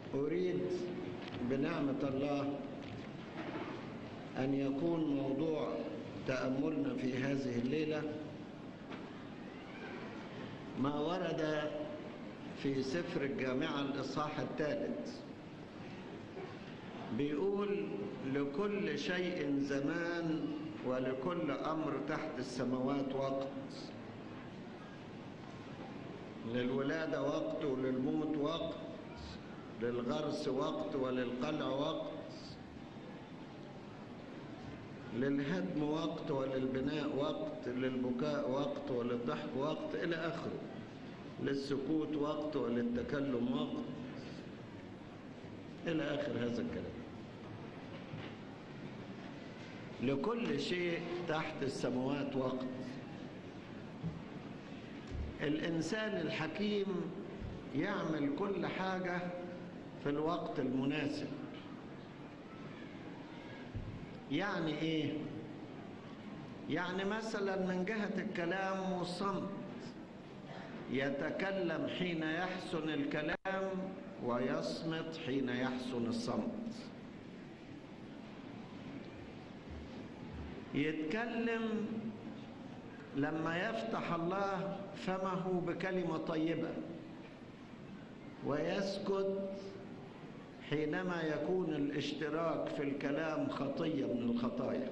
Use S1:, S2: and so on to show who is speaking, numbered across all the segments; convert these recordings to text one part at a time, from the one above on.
S1: أريد بنعمة الله أن يكون موضوع تأملنا في هذه الليلة ما ورد في سفر الجامعة الإصحاح الثالث بيقول لكل شيء زمان ولكل أمر تحت السماوات وقت للولادة وقت وللموت وقت للغرس وقت وللقلع وقت للهدم وقت وللبناء وقت للبكاء وقت وللضحك وقت إلى آخره للسكوت وقت وللتكلم وقت إلى آخر هذا الكلام لكل شيء تحت السماوات وقت الإنسان الحكيم يعمل كل حاجة في الوقت المناسب يعني إيه؟ يعني مثلا من جهة الكلام والصمت يتكلم حين يحسن الكلام ويصمت حين يحسن الصمت يتكلم لما يفتح الله فمه بكلمة طيبة ويسكت حينما يكون الاشتراك في الكلام خطية من الخطايا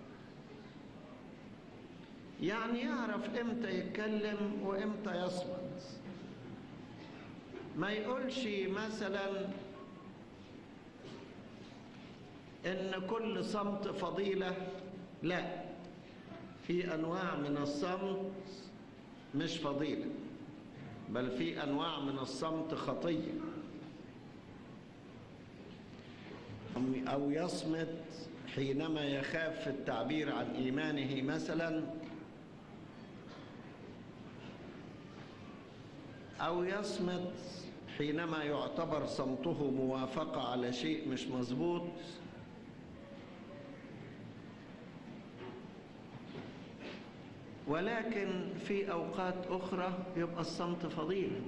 S1: يعني يعرف امتى يتكلم وامتى يصمت ما يقولش مثلا ان كل صمت فضيلة لا في انواع من الصمت مش فضيلة بل في انواع من الصمت خطية او يصمت حينما يخاف في التعبير عن ايمانه مثلا او يصمت حينما يعتبر صمته موافقة على شيء مش مظبوط ولكن في أوقات أخرى يبقى الصمت فضيلة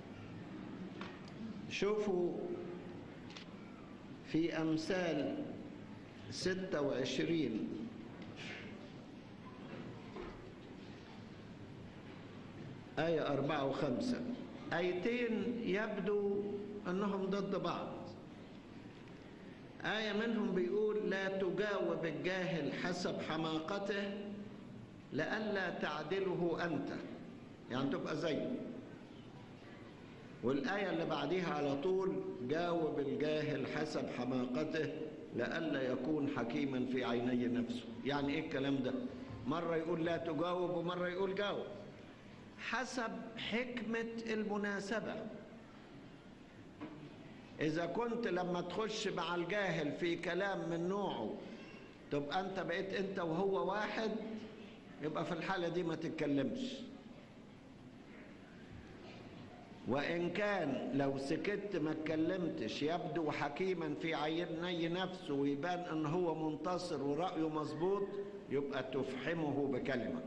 S1: شوفوا في أمثال ستة وعشرين آية أربعة وخمسة آيتين يبدو أنهم ضد بعض آية منهم بيقول لا تجاوب الجاهل حسب حماقته لئلا تعدله أنت يعني تبقى زيه والآية اللي بعديها على طول جاوب الجاهل حسب حماقته لئلا يكون حكيما في عيني نفسه يعني ايه الكلام ده مرة يقول لا تجاوب ومرة يقول جاوب حسب حكمة المناسبة إذا كنت لما تخش مع الجاهل في كلام من نوعه تبقى أنت بقيت أنت وهو واحد يبقى في الحالة دي ما تتكلمش وإن كان لو سكت ما اتكلمتش يبدو حكيما في عيني نفسه ويبان أن هو منتصر ورأيه مظبوط يبقى تفحمه بكلمة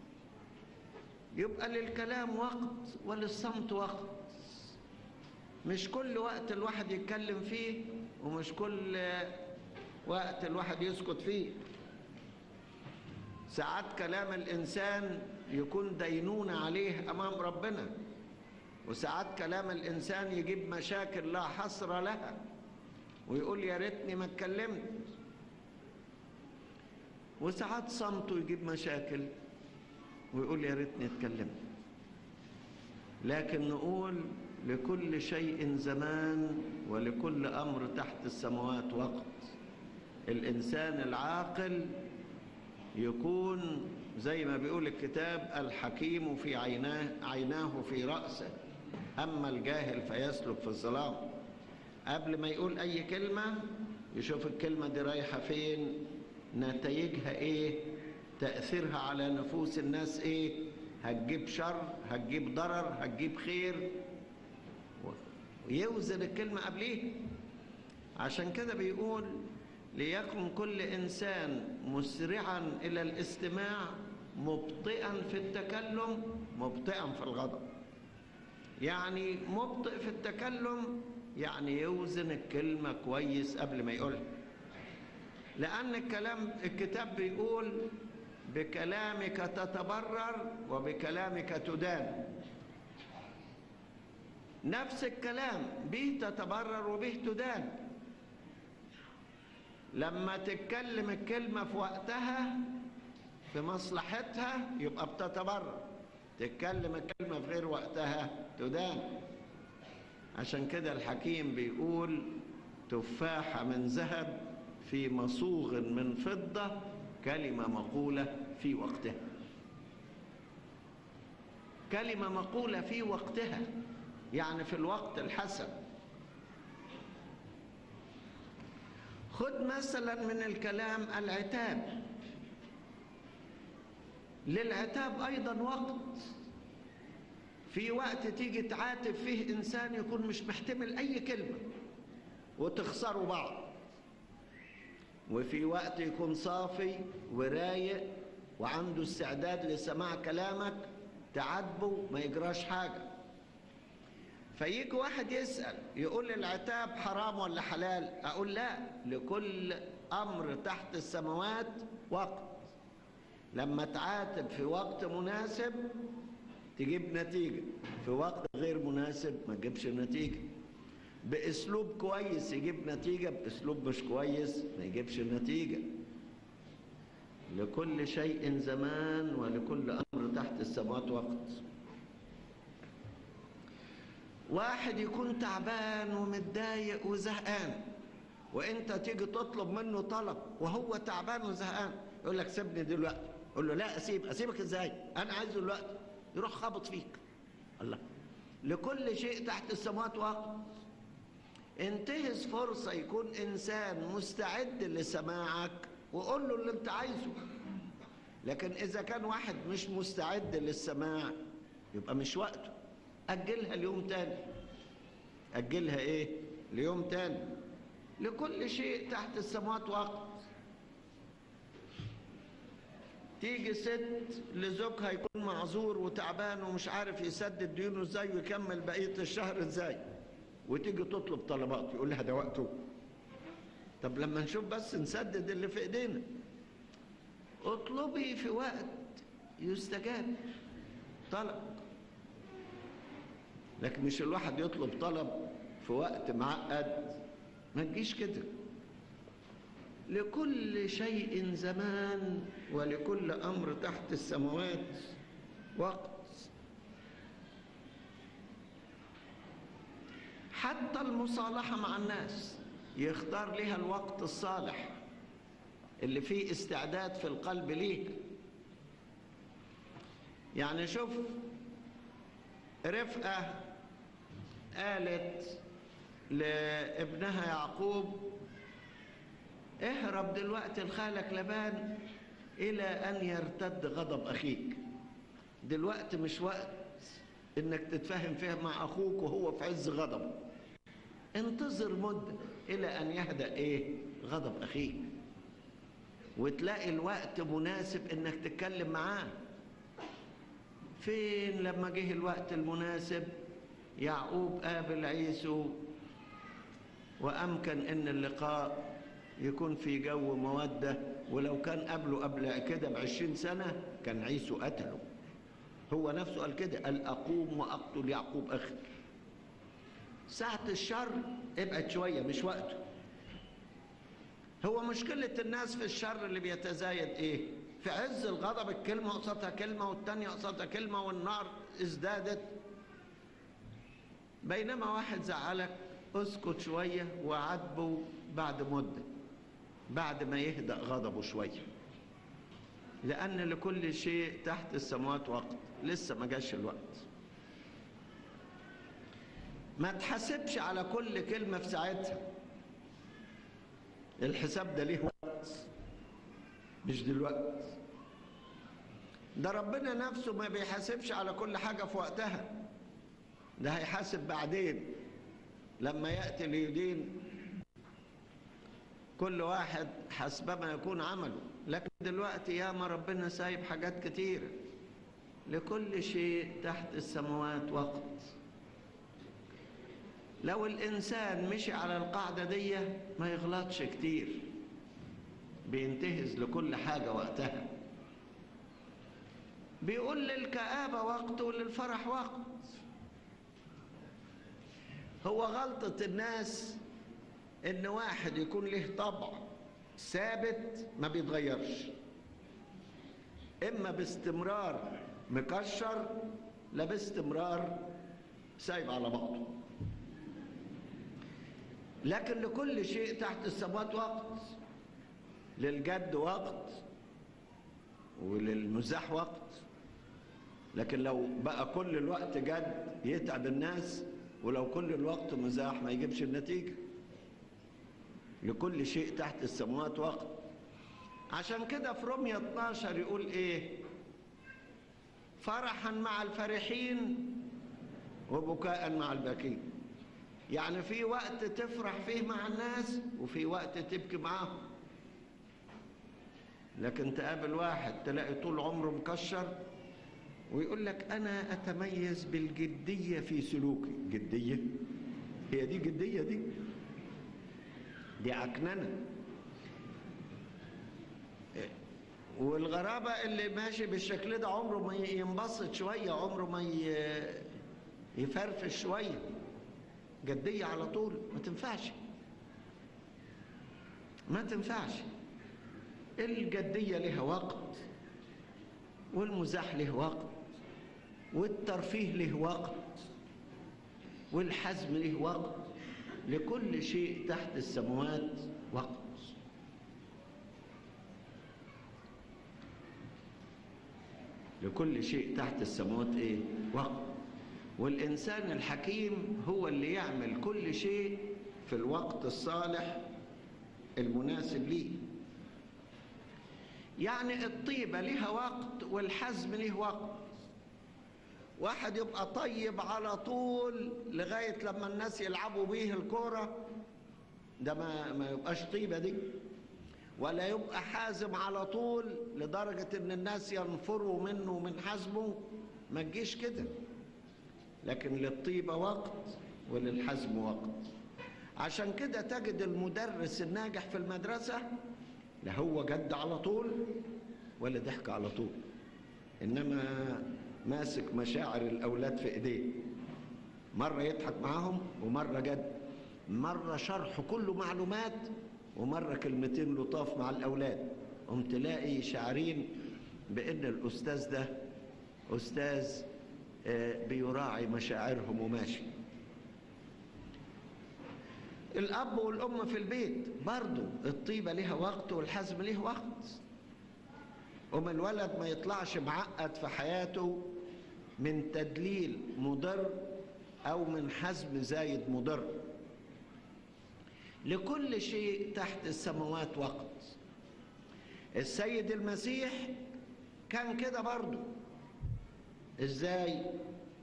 S1: يبقى للكلام وقت وللصمت وقت مش كل وقت الواحد يتكلم فيه ومش كل وقت الواحد يسكت فيه ساعات كلام الإنسان يكون دينونة عليه أمام ربنا وساعات كلام الإنسان يجيب مشاكل لا حصر لها ويقول يا ريتني ما اتكلمت وساعات صمته يجيب مشاكل ويقول يا ريتني اتكلمت لكن نقول لكل شيء زمان ولكل أمر تحت السماوات وقت الإنسان العاقل يكون زي ما بيقول الكتاب الحكيم في عيناه عيناه في رأسه أما الجاهل فيسلك في الظلام قبل ما يقول أي كلمة يشوف الكلمة دي رايحة فين نتائجها إيه تأثيرها على نفوس الناس إيه هتجيب شر هتجيب ضرر هتجيب خير ويوزن الكلمة قبليه عشان كده بيقول ليكن كل إنسان مسرعا إلى الاستماع مبطئا في التكلم مبطئا في الغضب يعني مبطئ في التكلم يعني يوزن الكلمة كويس قبل ما يقولها لأن الكلام الكتاب بيقول بكلامك تتبرر وبكلامك تدان نفس الكلام به تتبرر وبه تدان لما تتكلم الكلمة في وقتها في مصلحتها يبقى بتتبرر تتكلم الكلمة في غير وقتها تدان عشان كده الحكيم بيقول تفاحة من ذهب في مصوغ من فضة كلمة مقولة في وقتها كلمة مقولة في وقتها يعني في الوقت الحسن خد مثلا من الكلام العتاب للعتاب أيضا وقت في وقت تيجي تعاتب فيه إنسان يكون مش محتمل أي كلمة وتخسروا بعض وفي وقت يكون صافي ورايق وعنده استعداد لسماع كلامك تعاتبه ما يجراش حاجة فيجي واحد يسأل يقول العتاب حرام ولا حلال أقول لا لكل أمر تحت السماوات وقت لما تعاتب في وقت مناسب تجيب نتيجة في وقت غير مناسب ما تجيبش نتيجة بأسلوب كويس يجيب نتيجة بأسلوب مش كويس ما يجيبش نتيجة لكل شيء زمان ولكل أمر تحت السماوات وقت واحد يكون تعبان ومتضايق وزهقان وانت تيجي تطلب منه طلب وهو تعبان وزهقان يقول لك سيبني دلوقتي قول له لا اسيب اسيبك ازاي انا عايزه دلوقتي يروح خابط فيك الله لكل شيء تحت السماوات وقت انتهز فرصة يكون إنسان مستعد لسماعك وقول له اللي انت عايزه لكن إذا كان واحد مش مستعد للسماع يبقى مش وقته أجلها ليوم تاني أجلها إيه ليوم تاني لكل شيء تحت السماوات وقت تيجي ست لزوجها يكون معذور وتعبان ومش عارف يسدد ديونه ازاي ويكمل بقية الشهر ازاي وتيجي تطلب طلبات يقول لها ده وقته طب لما نشوف بس نسدد اللي في ايدينا اطلبي في وقت يستجاب طلب لكن مش الواحد يطلب طلب في وقت معقد ما تجيش كده لكل شيء زمان ولكل امر تحت السماوات وقت حتى المصالحة مع الناس يختار لها الوقت الصالح اللي فيه استعداد في القلب ليك يعني شوف رفقة قالت لابنها يعقوب اهرب دلوقتي لخالك لبان إلى أن يرتد غضب أخيك دلوقتي مش وقت إنك تتفاهم فيها مع أخوك وهو في عز غضب انتظر مدة إلى أن يهدأ إيه غضب أخيك وتلاقي الوقت مناسب إنك تتكلم معاه فين لما جه الوقت المناسب يعقوب قابل عيسو وأمكن إن اللقاء يكون في جو مودة ولو كان قبله قبل كده بعشرين سنة كان عيسو قتله هو نفسه قال كده قال أقوم وأقتل يعقوب أخي ساعة الشر ابعد شوية مش وقته هو مشكلة الناس في الشر اللي بيتزايد ايه في عز الغضب الكلمة قصادها كلمة والتانية قصادها كلمة والنار ازدادت بينما واحد زعلك اسكت شوية وعاتبه بعد مدة بعد ما يهدأ غضبه شوية لأن لكل شيء تحت السماوات وقت لسه ما جاش الوقت ما تحاسبش على كل كلمة في ساعتها الحساب ده ليه وقت مش دلوقتي ده ربنا نفسه ما بيحاسبش على كل حاجة في وقتها ده هيحاسب بعدين لما يأتي ليدين كل واحد حسب ما يكون عمله لكن دلوقتي ياما ربنا سايب حاجات كتيرة لكل شيء تحت السماوات وقت لو الإنسان مشي على القاعدة دي ما يغلطش كتير بينتهز لكل حاجة وقتها بيقول للكآبة وقت وللفرح وقت هو غلطة الناس إن واحد يكون له طبع ثابت ما بيتغيرش إما باستمرار مكشر لا باستمرار سايب على بعضه لكن لكل شيء تحت السماوات وقت للجد وقت وللمزاح وقت لكن لو بقى كل الوقت جد يتعب الناس ولو كل الوقت مزاح ما يجيبش النتيجة لكل شيء تحت السماوات وقت عشان كده في رومية 12 يقول ايه فرحا مع الفرحين وبكاء مع الباكين يعني في وقت تفرح فيه مع الناس وفي وقت تبكي معاهم لكن تقابل واحد تلاقي طول عمره مكشر ويقول لك أنا أتميز بالجدية في سلوكي جدية هي دي جدية دي دي عكننة والغرابة اللي ماشي بالشكل ده عمره ما ينبسط شوية عمره ما يفرفش شوية جدية على طول ما تنفعش ما تنفعش الجدية لها وقت والمزاح له وقت والترفيه له وقت والحزم له وقت لكل شيء تحت السماوات وقت لكل شيء تحت السماوات ايه وقت والإنسان الحكيم هو اللي يعمل كل شيء في الوقت الصالح المناسب ليه يعني الطيبة لها وقت والحزم له وقت واحد يبقى طيب على طول لغاية لما الناس يلعبوا بيه الكورة ده ما, ما يبقاش طيبة دي ولا يبقى حازم على طول لدرجة ان الناس ينفروا منه من حزمه ما تجيش كده لكن للطيبة وقت وللحزم وقت عشان كده تجد المدرس الناجح في المدرسة لا هو جد على طول ولا ضحك على طول إنما ماسك مشاعر الأولاد في إيديه مرة يضحك معاهم ومرة جد مرة شرح كله معلومات ومرة كلمتين لطاف مع الأولاد قم تلاقي شاعرين بأن الأستاذ ده أستاذ بيراعي مشاعرهم وماشي الأب والأم في البيت برضو الطيبة لها وقت والحزم له وقت ومن الولد ما يطلعش معقد في حياته من تدليل مضر أو من حزم زايد مضر لكل شيء تحت السماوات وقت السيد المسيح كان كده برضو ازاي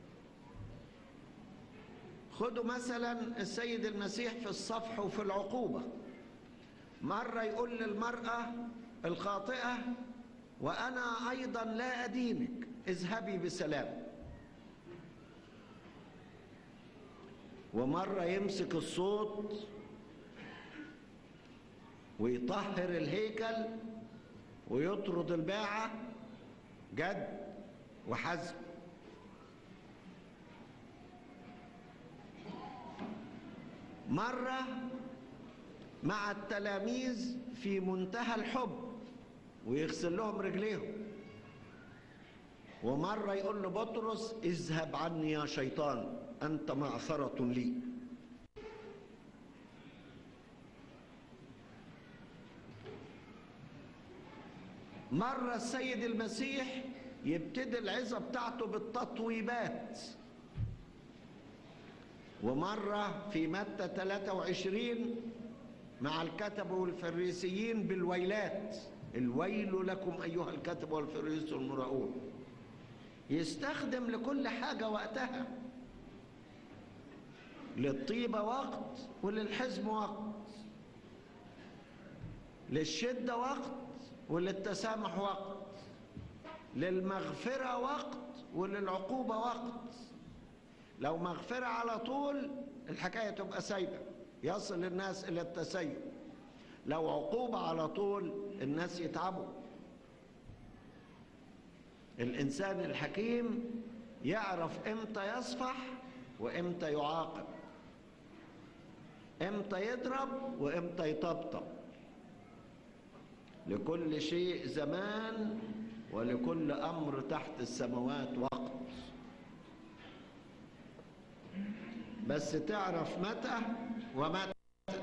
S1: خدوا مثلا السيد المسيح في الصفح وفي العقوبة مرة يقول للمرأة الخاطئة وأنا أيضا لا أدينك اذهبي بسلام ومرة يمسك الصوت ويطهر الهيكل ويطرد الباعة جد وحزم مرة مع التلاميذ في منتهى الحب ويغسل لهم رجليهم ومرة يقول لبطرس اذهب عني يا شيطان أنت معثرة لي مرة السيد المسيح يبتدي العظة بتاعته بالتطويبات ومرة في متى 23 مع الكتب والفريسيين بالويلات الويل لكم أيها الكتب والفريس المراؤون يستخدم لكل حاجة وقتها للطيبة وقت وللحزم وقت للشدة وقت وللتسامح وقت للمغفرة وقت وللعقوبة وقت لو مغفرة على طول الحكاية تبقى سايبة يصل الناس إلى التسيب لو عقوبة على طول الناس يتعبوا الإنسان الحكيم يعرف إمتى يصفح وإمتى يعاقب إمتى يضرب وإمتى يطبطب لكل شيء زمان ولكل أمر تحت السماوات وقت بس تعرف متى ومتى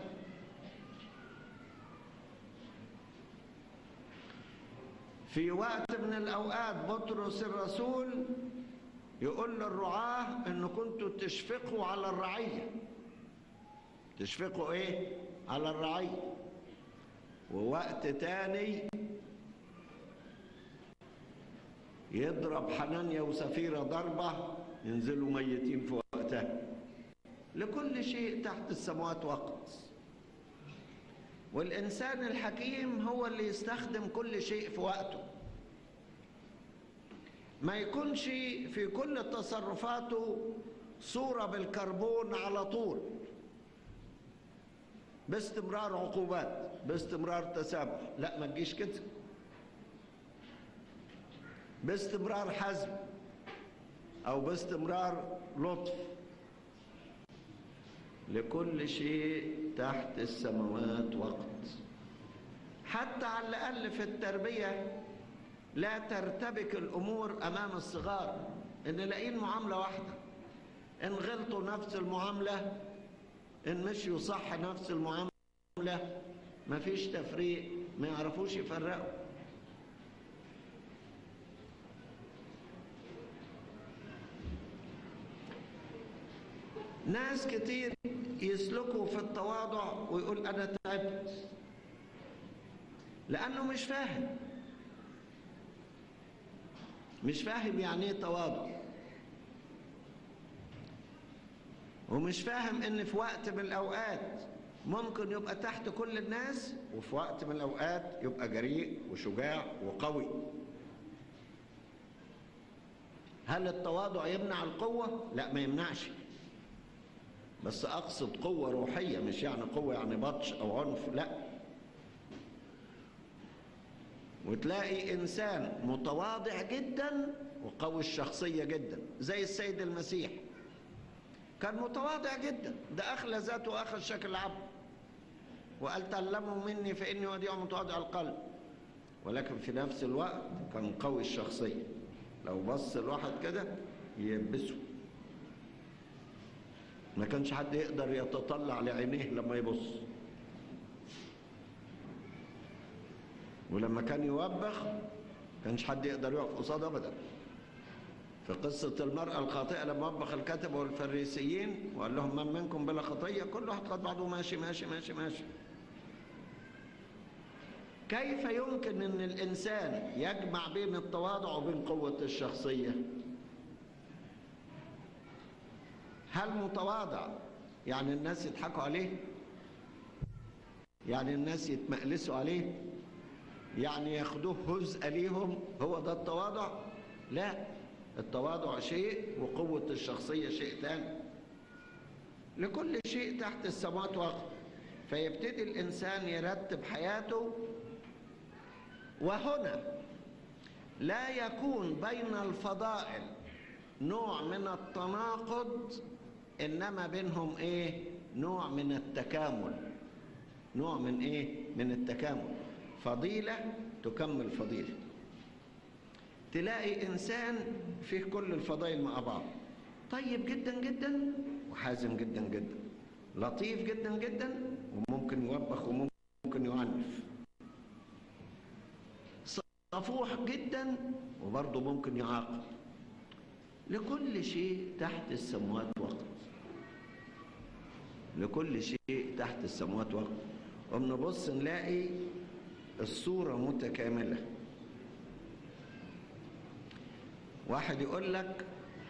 S1: في وقت من الأوقات بطرس الرسول يقول للرعاة إن كنتوا تشفقوا على الرعية تشفقوا إيه؟ على الرعية ووقت تاني يضرب حنانيا وسفيرة ضربة ينزلوا ميتين في وقتها لكل شيء تحت السماوات وقت والإنسان الحكيم هو اللي يستخدم كل شيء في وقته ما يكونش في كل تصرفاته صورة بالكربون على طول باستمرار عقوبات باستمرار تسامح لا ما تجيش كده باستمرار حزم او باستمرار لطف لكل شيء تحت السماوات وقت حتى على الاقل في التربيه لا ترتبك الامور امام الصغار ان لاقين معامله واحده ان غلطوا نفس المعامله ان مشيوا صح نفس المعامله مفيش تفريق ما يعرفوش يفرقوا ناس كتير يسلكوا في التواضع ويقول انا تعبت لانه مش فاهم مش فاهم يعني ايه تواضع ومش فاهم ان في وقت من الاوقات ممكن يبقى تحت كل الناس وفي وقت من الاوقات يبقى جريء وشجاع وقوي هل التواضع يمنع القوة؟ لا ما يمنعش بس أقصد قوة روحية مش يعني قوة يعني بطش أو عنف لا وتلاقي إنسان متواضع جدا وقوي الشخصية جدا زي السيد المسيح كان متواضع جدا ده أخلى ذاته وأخذ شكل عبد وقال تعلموا مني فإني وديع متواضع القلب ولكن في نفس الوقت كان قوي الشخصية لو بص الواحد كده يلبسه ما كانش حد يقدر يتطلع لعينيه لما يبص ولما كان يوبخ كانش حد يقدر يقف قصاده ابدا في قصة المرأة الخاطئة لما وبخ الكاتب والفريسيين وقال لهم من منكم بلا خطية كل واحد قد بعضه ماشي ماشي ماشي ماشي كيف يمكن ان الانسان يجمع بين التواضع وبين قوة الشخصية هل متواضع يعني الناس يضحكوا عليه يعني الناس يتمألسوا عليه يعني ياخدوه هزء ليهم هو ده التواضع لا التواضع شيء وقوة الشخصية شيء ثاني لكل شيء تحت السماوات وقت فيبتدي الإنسان يرتب حياته وهنا لا يكون بين الفضائل نوع من التناقض انما بينهم ايه نوع من التكامل نوع من ايه من التكامل فضيله تكمل فضيله تلاقي انسان فيه كل الفضائل مع بعض طيب جدا جدا وحازم جدا جدا لطيف جدا جدا وممكن يوبخ وممكن يعنف صفوح جدا وبرضه ممكن يعاقب لكل شيء تحت السماوات وقت لكل شيء تحت السماوات وقت وبنبص نلاقي الصورة متكاملة واحد يقول لك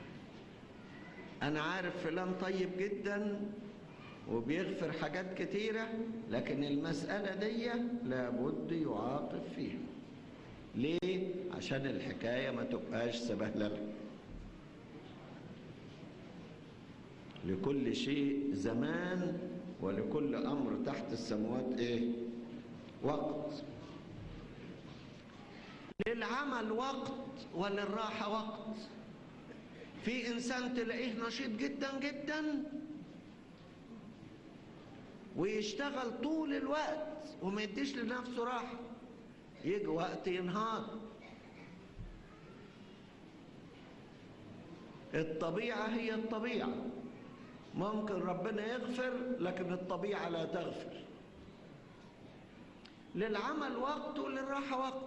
S1: أنا عارف فلان طيب جدا وبيغفر حاجات كتيرة لكن المسألة دي لابد يعاقب فيها ليه؟ عشان الحكاية ما تبقاش سبهللة لكل شيء زمان ولكل أمر تحت السماوات إيه وقت للعمل وقت وللراحة وقت في إنسان تلاقيه نشيط جدا جدا ويشتغل طول الوقت وما يديش لنفسه راحة يجي وقت ينهار الطبيعة هي الطبيعة ممكن ربنا يغفر لكن الطبيعة لا تغفر للعمل وقت وللراحة وقت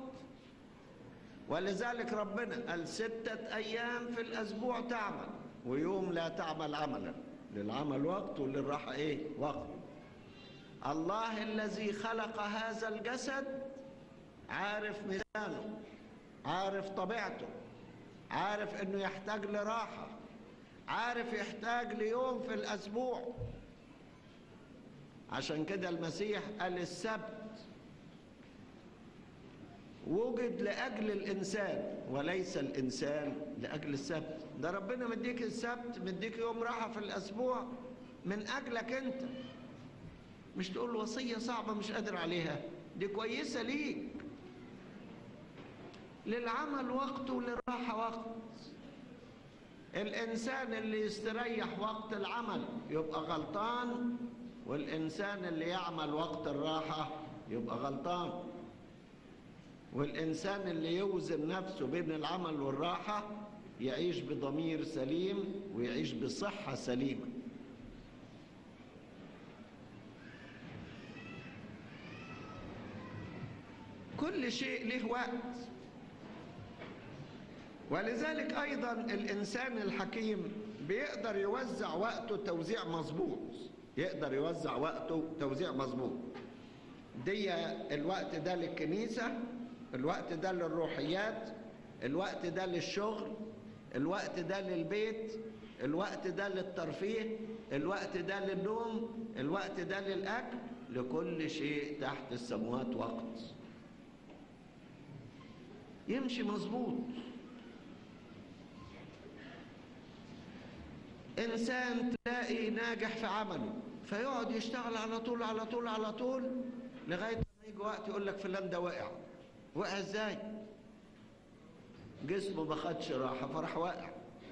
S1: ولذلك ربنا قال ستة أيام في الأسبوع تعمل ويوم لا تعمل عملا للعمل وقت وللراحة إيه وقت الله الذي خلق هذا الجسد عارف ميزانه عارف طبيعته عارف انه يحتاج لراحة عارف يحتاج ليوم في الاسبوع عشان كده المسيح قال السبت وجد لاجل الانسان وليس الانسان لاجل السبت ده ربنا مديك السبت مديك يوم راحة في الاسبوع من اجلك انت مش تقول وصية صعبة مش قادر عليها دي كويسة ليك للعمل وقت وللراحة وقت الإنسان اللي يستريح وقت العمل يبقى غلطان والإنسان اللي يعمل وقت الراحة يبقى غلطان والإنسان اللي يوزن نفسه بين العمل والراحة يعيش بضمير سليم ويعيش بصحة سليمة كل شيء له وقت ولذلك أيضا الإنسان الحكيم بيقدر يوزع وقته توزيع مظبوط يقدر يوزع وقته توزيع مظبوط دي الوقت ده للكنيسة الوقت ده للروحيات الوقت ده للشغل الوقت ده للبيت الوقت ده للترفيه الوقت ده للنوم الوقت ده للأكل لكل شيء تحت السماوات وقت يمشي مظبوط انسان تلاقي ناجح في عمله فيقعد يشتغل على طول على طول على طول لغايه ما يجي وقت يقول لك فلان ده وقع وقع ازاي جسمه ما خدش راحه فراح واقع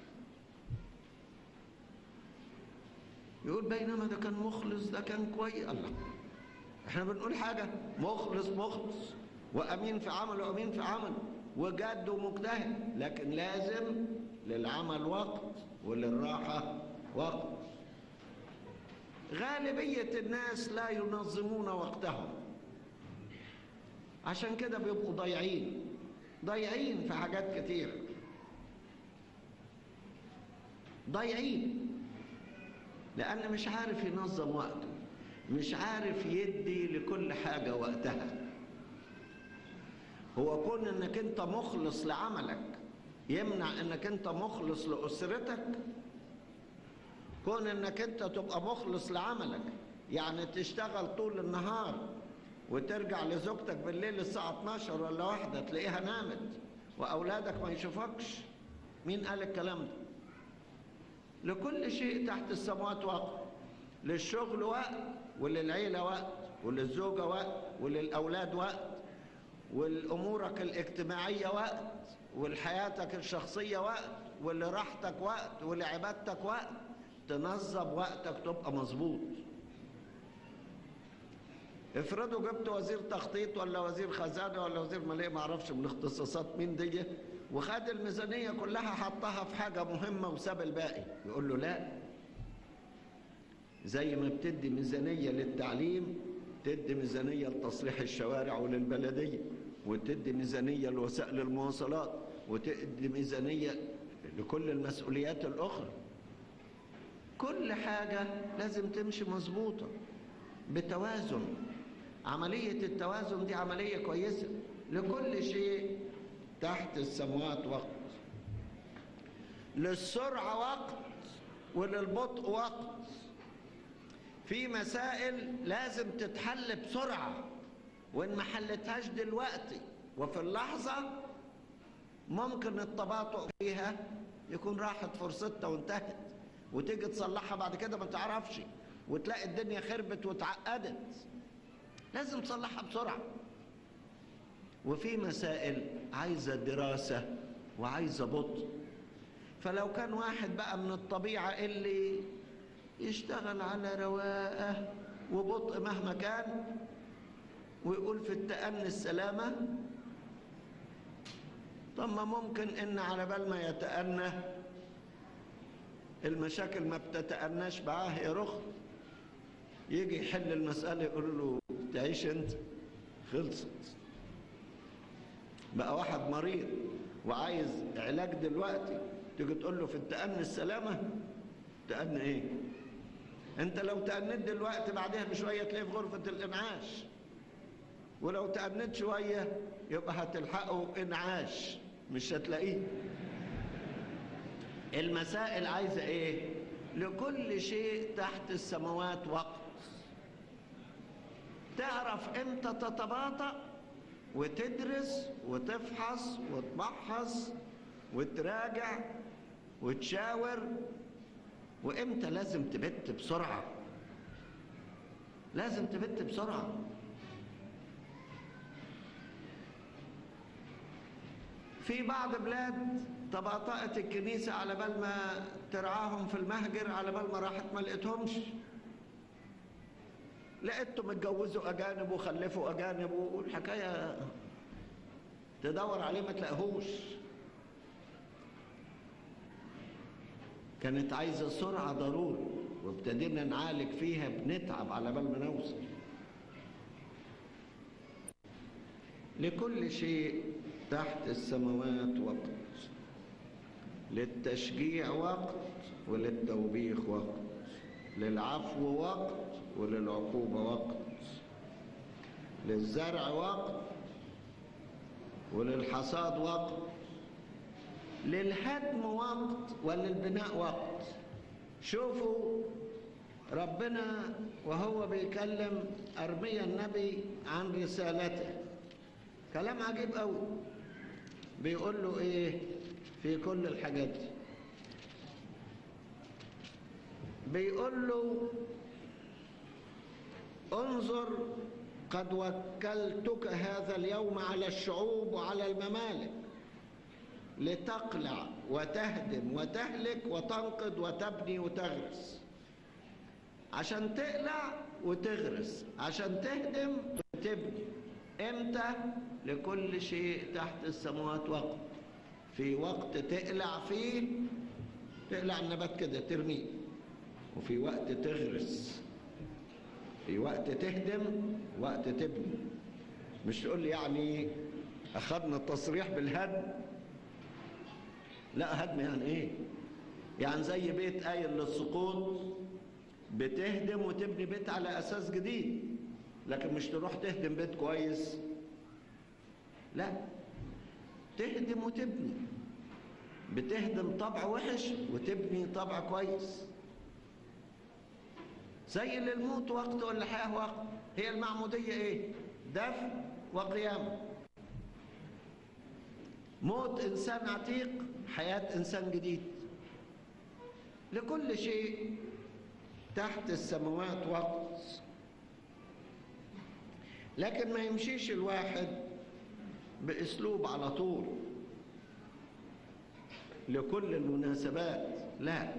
S1: يقول بينما ده كان مخلص ده كان كويس الله احنا بنقول حاجه مخلص مخلص وامين في عمله وامين في عمله وجاد ومجتهد لكن لازم للعمل وقت وللراحة وقت غالبية الناس لا ينظمون وقتهم عشان كده بيبقوا ضايعين ضايعين في حاجات كتير ضايعين لأن مش عارف ينظم وقته مش عارف يدي لكل حاجة وقتها هو كون انك انت مخلص لعملك يمنع انك انت مخلص لاسرتك كون انك انت تبقى مخلص لعملك يعني تشتغل طول النهار وترجع لزوجتك بالليل الساعة 12 ولا واحدة تلاقيها نامت وأولادك ما يشوفكش مين قال الكلام ده لكل شيء تحت السماوات وقت للشغل وقت وللعيلة وقت وللزوجة وقت وللأولاد وقت ولأمورك الاجتماعية وقت ولحياتك الشخصية وقت ولراحتك وقت ولعبادتك وقت تنظم وقتك تبقى مظبوط افرضوا جبت وزير تخطيط ولا وزير خزانة ولا وزير مالية ما اعرفش من الاختصاصات مين دي وخد الميزانية كلها حطها في حاجة مهمة وساب الباقي يقول له لا زي ما بتدي ميزانية للتعليم تدي ميزانية لتصليح الشوارع وللبلدية وتدي ميزانية لوسائل المواصلات وتدي ميزانية لكل المسؤوليات الأخرى كل حاجة لازم تمشي مظبوطة بتوازن عملية التوازن دي عملية كويسة لكل شيء تحت السماوات وقت للسرعة وقت وللبطء وقت في مسائل لازم تتحل بسرعة وإن ما حلتهاش دلوقتي وفي اللحظة ممكن التباطؤ فيها يكون راحت فرصتها وانتهت وتيجي تصلحها بعد كده ما تعرفش وتلاقي الدنيا خربت واتعقدت لازم تصلحها بسرعة وفي مسائل عايزة دراسة وعايزة بطء فلو كان واحد بقى من الطبيعة اللي يشتغل على رواقة وبطء مهما كان ويقول في التأني السلامة طب ما ممكن ان على بال ما يتأنى المشاكل ما بتتأناش معاه يا رخ يجي يحل المسألة يقول له تعيش انت خلصت بقى واحد مريض وعايز علاج دلوقتي تيجي تقول له في التأني السلامة تأني ايه انت لو تأنيت دلوقتي بعدها بشوية تلاقيه في غرفة الانعاش ولو تأنيت شوية يبقى هتلحقه انعاش مش هتلاقيه المسائل عايزة ايه لكل شيء تحت السماوات وقت تعرف امتى تتباطأ وتدرس وتفحص وتمحص وتراجع وتشاور وامتى لازم تبت بسرعة لازم تبت بسرعة في بعض بلاد تباطأت الكنيسة على بال ما ترعاهم في المهجر على بال ما راحت ما لقيتهمش لقيتهم اتجوزوا أجانب وخلفوا أجانب والحكاية تدور عليه ما تلاقيهوش كانت عايزة سرعة ضروري وابتدينا نعالج فيها بنتعب على بال ما نوصل لكل شيء تحت السماوات وقت للتشجيع وقت وللتوبيخ وقت للعفو وقت وللعقوبة وقت للزرع وقت وللحصاد وقت للهدم وقت وللبناء وقت شوفوا ربنا وهو بيكلم أرميا النبي عن رسالته كلام عجيب قوي بيقول له ايه في كل الحاجات دي بيقول له انظر قد وكلتك هذا اليوم على الشعوب وعلى الممالك لتقلع وتهدم وتهلك وتنقض وتبني وتغرس عشان تقلع وتغرس عشان تهدم وتبني امتى لكل شيء تحت السماوات وقت في وقت تقلع فيه تقلع النبات كده ترميه وفي وقت تغرس في وقت تهدم وقت تبني مش تقول لي يعني اخذنا التصريح بالهدم لا هدم يعني ايه يعني زي بيت قايل للسقوط بتهدم وتبني بيت على اساس جديد لكن مش تروح تهدم بيت كويس لا تهدم وتبني بتهدم طبع وحش وتبني طبع كويس زي اللي الموت وقت والحياة وقت هي المعمودية ايه دفن وقيامة موت انسان عتيق حياة انسان جديد لكل شيء تحت السماوات وقت لكن ما يمشيش الواحد باسلوب على طول لكل المناسبات لا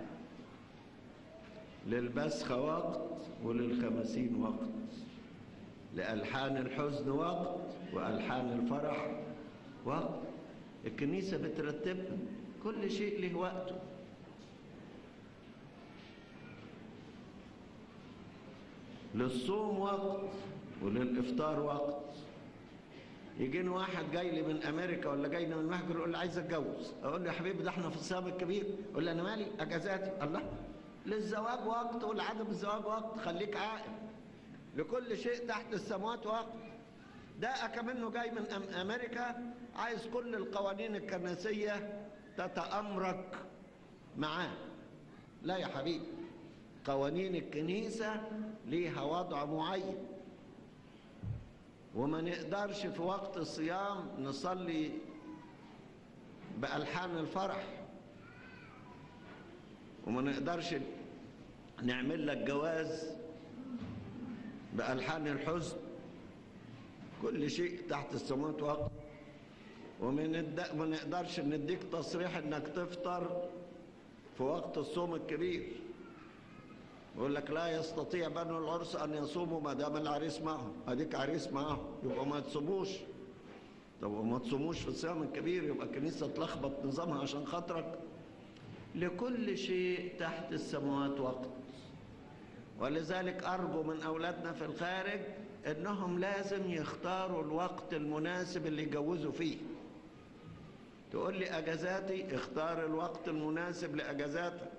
S1: للبسخة وقت وللخمسين وقت لألحان الحزن وقت وألحان الفرح وقت الكنيسة بترتبها كل شيء له وقته للصوم وقت وللإفطار وقت يجيني واحد جاي لي من امريكا ولا جاي لي من المهجر يقول لي عايز اتجوز اقول له يا حبيبي ده احنا في الصيام الكبير يقول لي انا مالي اجازاتي الله للزواج وقت ولعدم الزواج وقت خليك عاقل لكل شيء تحت السماوات وقت ده كمنه جاي من أم امريكا عايز كل القوانين الكنسيه تتامرك معاه لا يا حبيبي قوانين الكنيسه ليها وضع معين وما نقدرش في وقت الصيام نصلي بألحان الفرح وما نقدرش نعمل لك جواز بألحان الحزن كل شيء تحت السماوات وقت وما نقدرش نديك تصريح انك تفطر في وقت الصوم الكبير يقول لك لا يستطيع بنو العرس ان يصوموا ما دام العريس معهم اديك عريس معهم يبقى ما تصوموش طب وما تصوموش في الصيام الكبير يبقى الكنيسه تلخبط نظامها عشان خاطرك لكل شيء تحت السماوات وقت ولذلك ارجو من اولادنا في الخارج انهم لازم يختاروا الوقت المناسب اللي يجوزوا فيه تقول لي اجازاتي اختار الوقت المناسب لاجازاتك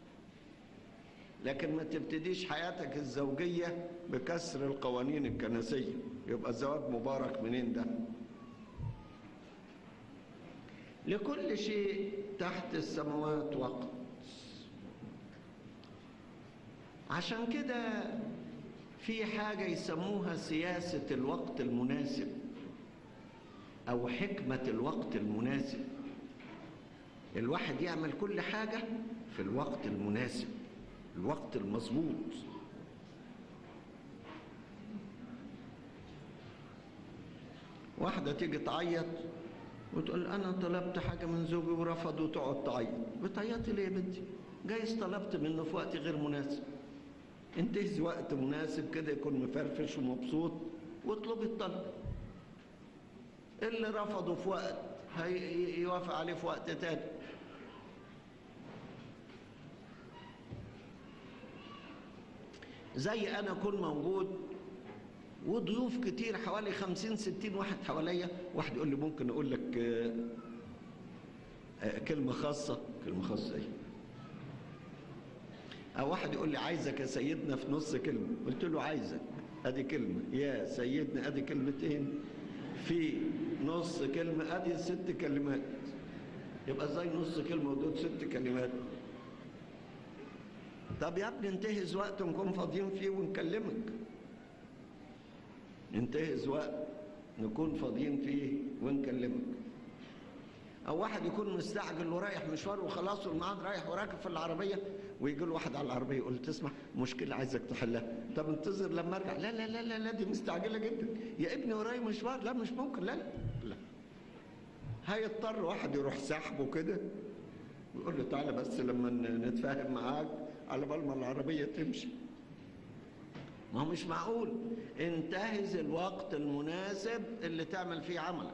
S1: لكن ما تبتديش حياتك الزوجية بكسر القوانين الكنسية يبقى الزواج مبارك منين ده لكل شيء تحت السماوات وقت عشان كده في حاجة يسموها سياسة الوقت المناسب أو حكمة الوقت المناسب الواحد يعمل كل حاجة في الوقت المناسب الوقت المظبوط واحدة تيجي تعيط وتقول أنا طلبت حاجة من زوجي ورفض وتقعد تعيط بتعيطي ليه يا بنتي؟ جايز طلبت منه في وقت غير مناسب انتهز وقت مناسب كده يكون مفرفش ومبسوط واطلبي الطلب اللي رفضه في وقت هيوافق عليه في وقت تاني زي انا اكون موجود وضيوف كتير حوالي خمسين ستين واحد حواليا واحد يقول لي ممكن اقول لك آه، آه، كلمة خاصة كلمة خاصة ايه او واحد يقول لي عايزك يا سيدنا في نص كلمة قلت له عايزك ادي كلمة يا سيدنا ادي كلمتين في نص كلمة ادي ست كلمات يبقى ازاي نص كلمة ودول ست كلمات طب يا ابني انتهز وقت نكون فاضيين فيه ونكلمك انتهز وقت نكون فاضيين فيه ونكلمك او واحد يكون مستعجل ورايح مشوار وخلاص والميعاد رايح وراكب في العربيه ويجي له واحد على العربيه يقول له تسمع مشكله عايزك تحلها طب انتظر لما ارجع لا لا لا لا, لا دي مستعجله جدا يا ابني ورايا مشوار لا مش ممكن لا لا, لا. هيضطر واحد يروح سحبه كده ويقول له تعالى بس لما نتفاهم معاك على بال ما العربيه تمشي ما هو مش معقول انتهز الوقت المناسب اللي تعمل فيه عملك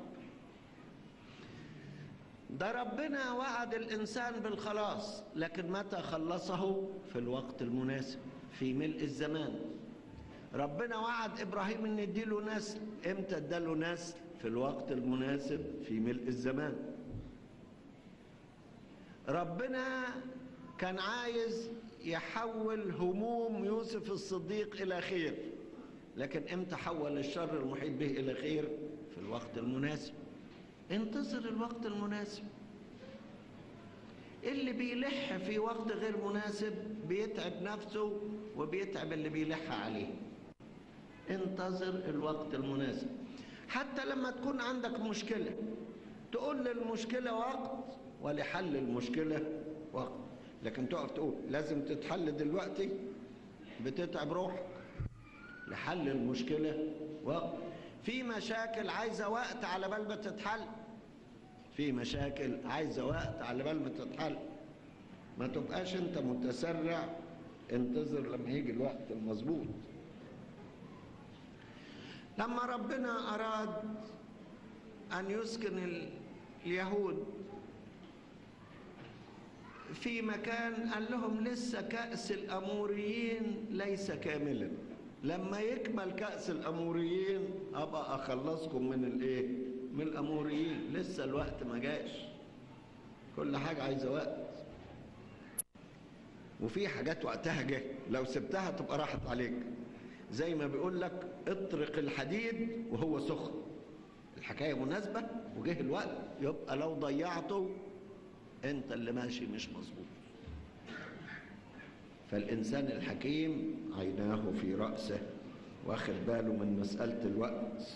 S1: ده ربنا وعد الإنسان بالخلاص لكن متى خلصه في الوقت المناسب في ملء الزمان ربنا وعد إبراهيم أن يديله نسل إمتى اداله نسل في الوقت المناسب في ملء الزمان ربنا كان عايز يحول هموم يوسف الصديق إلى خير لكن إمتى حول الشر المحيط به إلى خير في الوقت المناسب انتظر الوقت المناسب اللي بيلح في وقت غير مناسب بيتعب نفسه وبيتعب اللي بيلح عليه انتظر الوقت المناسب حتى لما تكون عندك مشكلة تقول للمشكلة وقت ولحل المشكلة وقت لكن تقف تقول لازم تتحل دلوقتي بتتعب روحك لحل المشكلة وقت في مشاكل عايزة وقت على بال ما تتحل في مشاكل عايزة وقت على بال ما تتحل ما تبقاش انت متسرع انتظر لما يجي الوقت المظبوط لما ربنا أراد أن يسكن اليهود في مكان قال لهم لسه كأس الأموريين ليس كاملا لما يكمل كأس الأموريين أبقى أخلصكم من الإيه؟ من الأموريين لسه الوقت ما جاش كل حاجة عايزة وقت وفي حاجات وقتها جه لو سبتها تبقى راحت عليك زي ما بيقول لك اطرق الحديد وهو سخن الحكاية مناسبة وجه الوقت يبقى لو ضيعته انت اللي ماشي مش مظبوط فالإنسان الحكيم عيناه في رأسه واخد باله من مسألة الوقت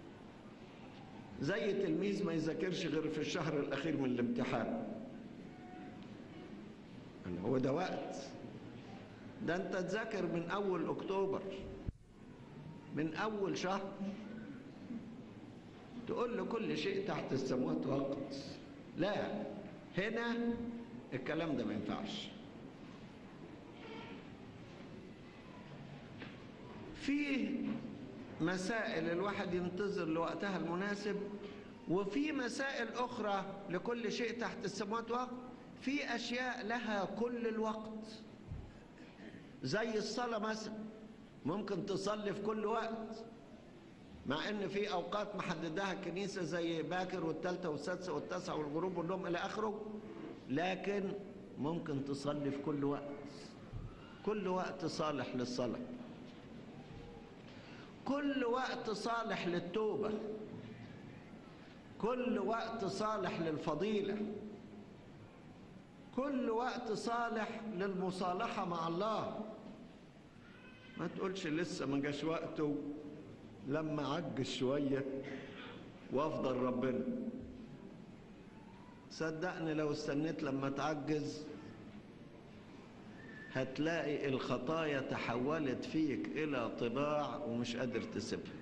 S1: زي تلميذ ما يذاكرش غير في الشهر الأخير من الامتحان هو ده وقت ده انت تذاكر من اول اكتوبر من اول شهر تقول له كل شيء تحت السماوات وقت لا هنا الكلام ده ما ينفعش في مسائل الواحد ينتظر لوقتها المناسب وفي مسائل أخرى لكل شيء تحت السماوات وقت في أشياء لها كل الوقت زي الصلاة مثلا ممكن تصلي في كل وقت مع ان في اوقات محددها الكنيسه زي باكر والثالثه والسادسه والتاسعه والغروب والنوم الى اخره لكن ممكن تصلي في كل وقت كل وقت صالح للصلاه كل وقت صالح للتوبه كل وقت صالح للفضيله كل وقت صالح للمصالحه مع الله ما تقولش لسه ما جاش وقته لما عجز شوية وافضل ربنا صدقني لو استنيت لما تعجز هتلاقي الخطايا تحولت فيك إلى طباع ومش قادر تسيبها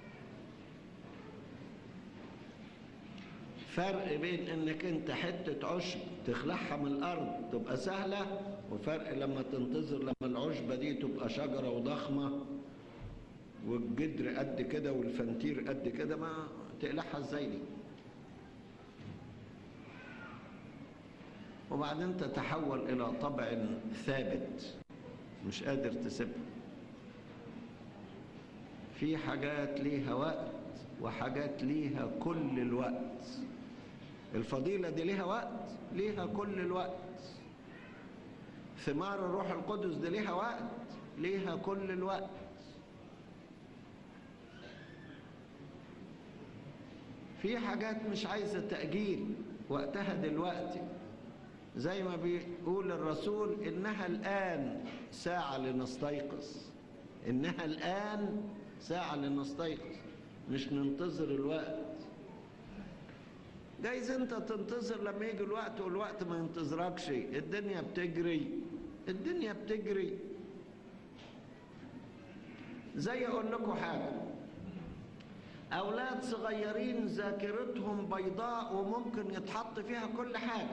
S1: فرق بين انك انت حتة عشب تخلعها من الارض تبقى سهلة وفرق لما تنتظر لما العشبة دي تبقى شجرة وضخمة والجدر قد كده والفنتير قد كده ما تقلعها ازاي دي وبعدين تتحول الى طبع ثابت مش قادر تسيبها في حاجات ليها وقت وحاجات ليها كل الوقت الفضيلة دي ليها وقت ليها كل الوقت ثمار الروح القدس دي ليها وقت ليها كل الوقت في حاجات مش عايزة تأجيل وقتها دلوقتي زي ما بيقول الرسول إنها الآن ساعة لنستيقظ إنها الآن ساعة لنستيقظ مش ننتظر الوقت جايز انت تنتظر لما يجي الوقت والوقت ما ينتظركش الدنيا بتجري الدنيا بتجري زي اقول لكم حاجه أولاد صغيرين ذاكرتهم بيضاء وممكن يتحط فيها كل حاجة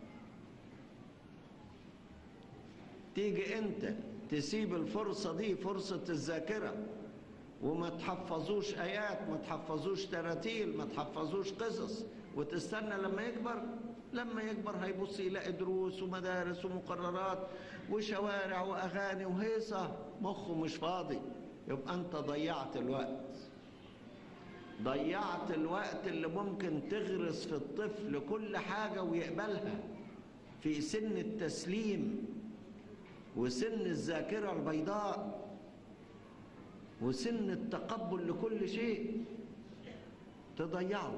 S1: تيجي أنت تسيب الفرصة دي فرصة الذاكرة وما تحفظوش آيات ما تحفظوش تراتيل ما تحفظوش قصص وتستنى لما يكبر لما يكبر هيبص يلاقي دروس ومدارس ومقررات وشوارع وأغاني وهيصة مخه مش فاضي يبقى أنت ضيعت الوقت ضيعت الوقت اللي ممكن تغرس في الطفل كل حاجة ويقبلها في سن التسليم وسن الذاكرة البيضاء وسن التقبل لكل شيء تضيعه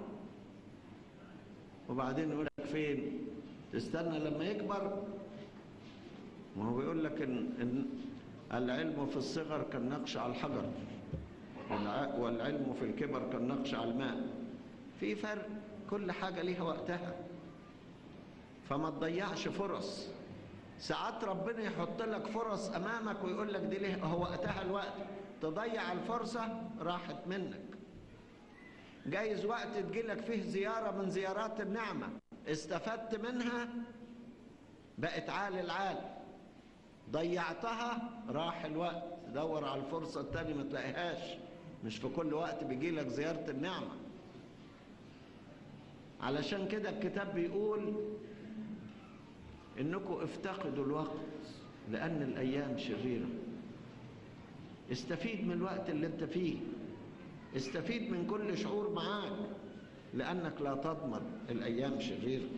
S1: وبعدين يقول لك فين تستنى لما يكبر ما هو بيقول لك إن, إن العلم في الصغر كالنقش على الحجر والعلم في الكبر كالنقش على الماء في فرق كل حاجة ليها وقتها فما تضيعش فرص ساعات ربنا يحط لك فرص أمامك ويقول لك دي ليه هو وقتها الوقت تضيع الفرصة راحت منك جايز وقت تجيلك فيه زيارة من زيارات النعمة استفدت منها بقت عال العال ضيعتها راح الوقت دور على الفرصة التانية ما تلاقيهاش مش في كل وقت بيجيلك زيارة النعمة علشان كده الكتاب بيقول انكم افتقدوا الوقت لان الايام شريرة استفيد من الوقت اللي انت فيه استفيد من كل شعور معاك لانك لا تضمن الايام شريره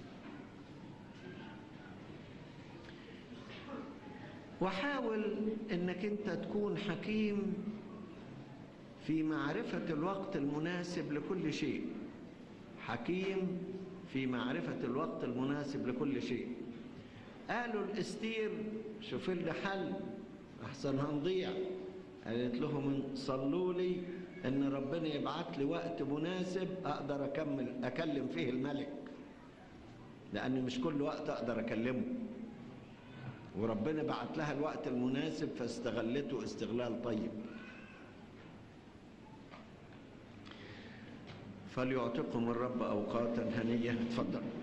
S1: وحاول انك انت تكون حكيم في معرفة الوقت المناسب لكل شيء حكيم في معرفة الوقت المناسب لكل شيء قالوا الاستير شوف لنا حل احسن هنضيع قالت لهم صلوا لي ان ربنا يبعت لي وقت مناسب اقدر اكمل اكلم فيه الملك لان مش كل وقت اقدر اكلمه وربنا بعت لها الوقت المناسب فاستغلته استغلال طيب فليعتقهم الرب أوقاتا هنية اتفضل